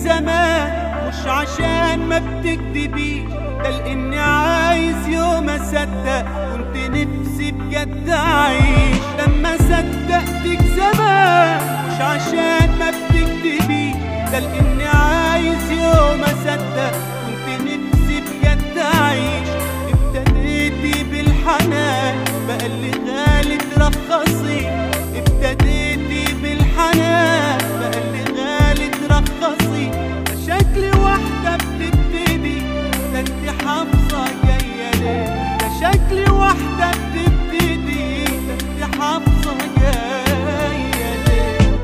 زمان مش عشان ما بتكدبيش ده لاني عايز يوم اصدق كنت نفسي بجد اعيش لما صدقتك زمان مش عشان ما بتكدبيش ده لاني عايز يوم اصدق كنت نفسي بجد اعيش ابتديتي بالحنان بقى اللي غالي ترخصي ابتديتي بالحنان بقى اللي غالي ترخصي ده شكل واحدة بتبتدي ده انت حافظة جاية ليه ده شكل واحدة بتبتدي ده انت حافظة جاية ليه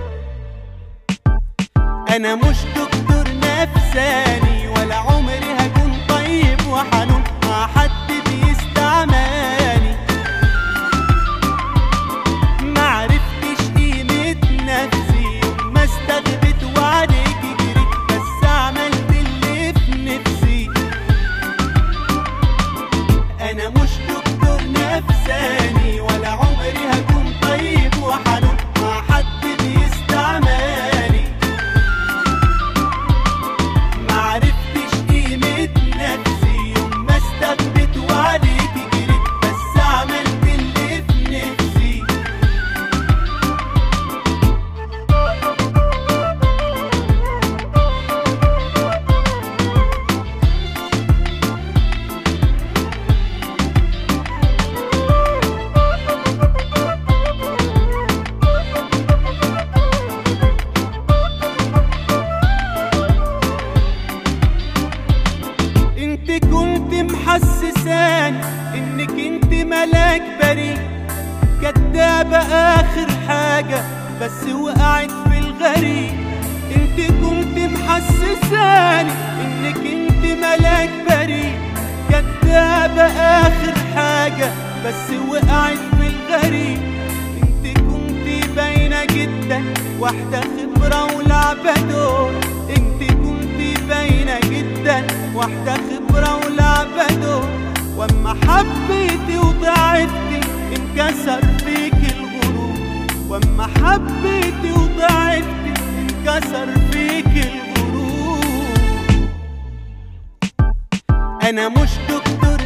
انا مش دكتور نفساني ولا عمري هكون طيب وحنون مع حد بيستعماني ما عرفتش قيمة نفسي يوم ما استغبت وعليك جريت بس عملت اللي في نفسي انا مش دكتور نفساني ولا عمري هكون طيب وحنون مع حد بيستعماني ما عرفتش قيمة نفسي يوم ما استغبت وعليك جريت بس عملت اللي في نفسي انت كنت محسساني انك انت ملاك بريء كدابة اخر حاجة بس وقعت في الغريب انت كنت محسساني انك انت ملاك بريء كدابة اخر حاجة بس وقعت في الغريب انت كنت باينة جدا واحدة خبرة ولعبة دور انت كنت باينة جدا واحدة خبرة ولعبة دور واما حبيتي وضعفتي انكسر فيك الغرور واما حبيتي وضعفتي انكسر فيك الغرور انا مش دكتور